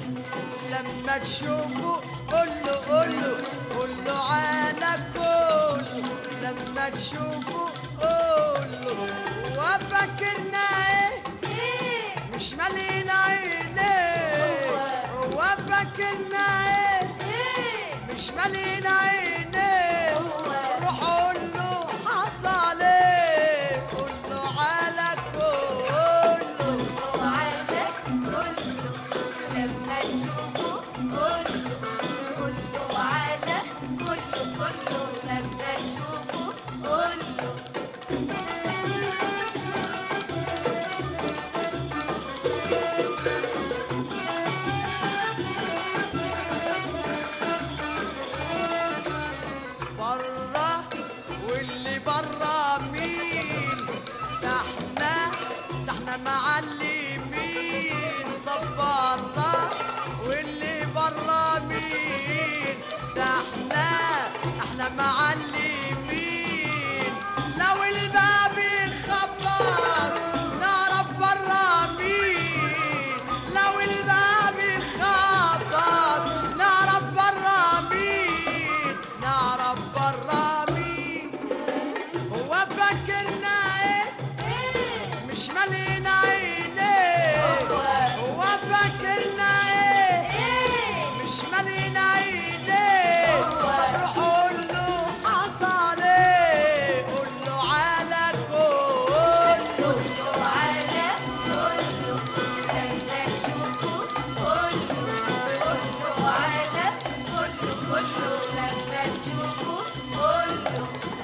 لما تشوفه قول له قول له قول له على كله لما تشوفه قول له وفاكرنا ايه مش مالين عينيه هو فاكرنا ايه مش مالين عينيه روح قول له حصل ايه قول له على كله وعلى كله لما تشوفه كله كله على كله كله لما تشوفه كله بره واللي بره مين ده احنا ده احنا معلمين طب بره واللي بره مين ده احنا احنا معلمين لو الباب يخبط نعرف بره مين لو الباب يخبط نعرف بره مين نعرف بره مين هو فاكرنا ايه مش مالين عينيه هو فاكرنا ايه مش مالين عينيه طب روح قول له حصل ايه قول له على كله وعلى كله لما تشوفه كله كله على كله كله لما تشوفه كله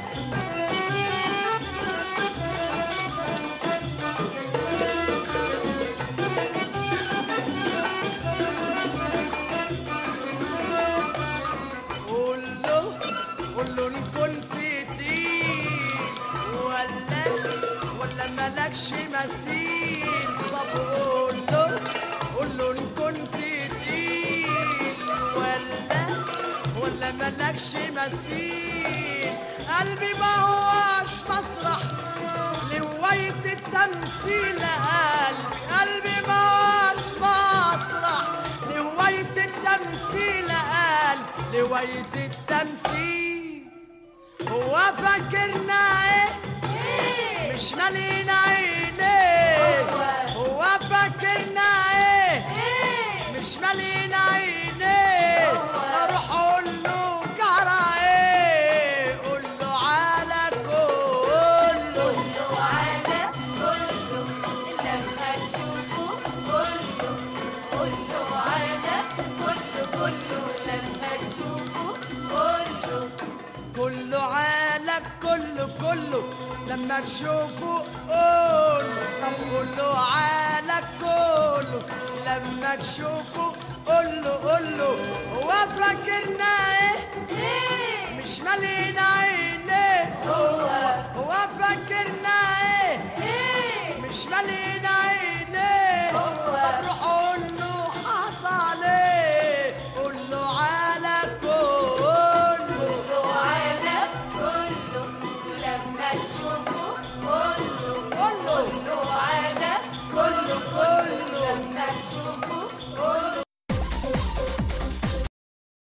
قول له قول له ان كنت تقيل ولا ولا مالكش مثيل طب قول له قول له ان كنت تقيل ولا ولا مالكش مثيل قلبي ما هوش مسرح لهواية التمثيل قلبي قلبي ما هوش مسرح لهواية التمثيل قال لهواية التمثيل هو فاكرنا ايه مش مالين عينيه هو فاكرنا ايه مش مالين عينيه اروح اقول له جرى ايه قول له على كله كله على كله لما تشوفه كله كله على كله كله لما تشوفه كله كله عالك كله كله لما تشوفه قول طب كله عالك كله لما تشوفه قول له قول له هو فاكرنا ايه مش مالين عين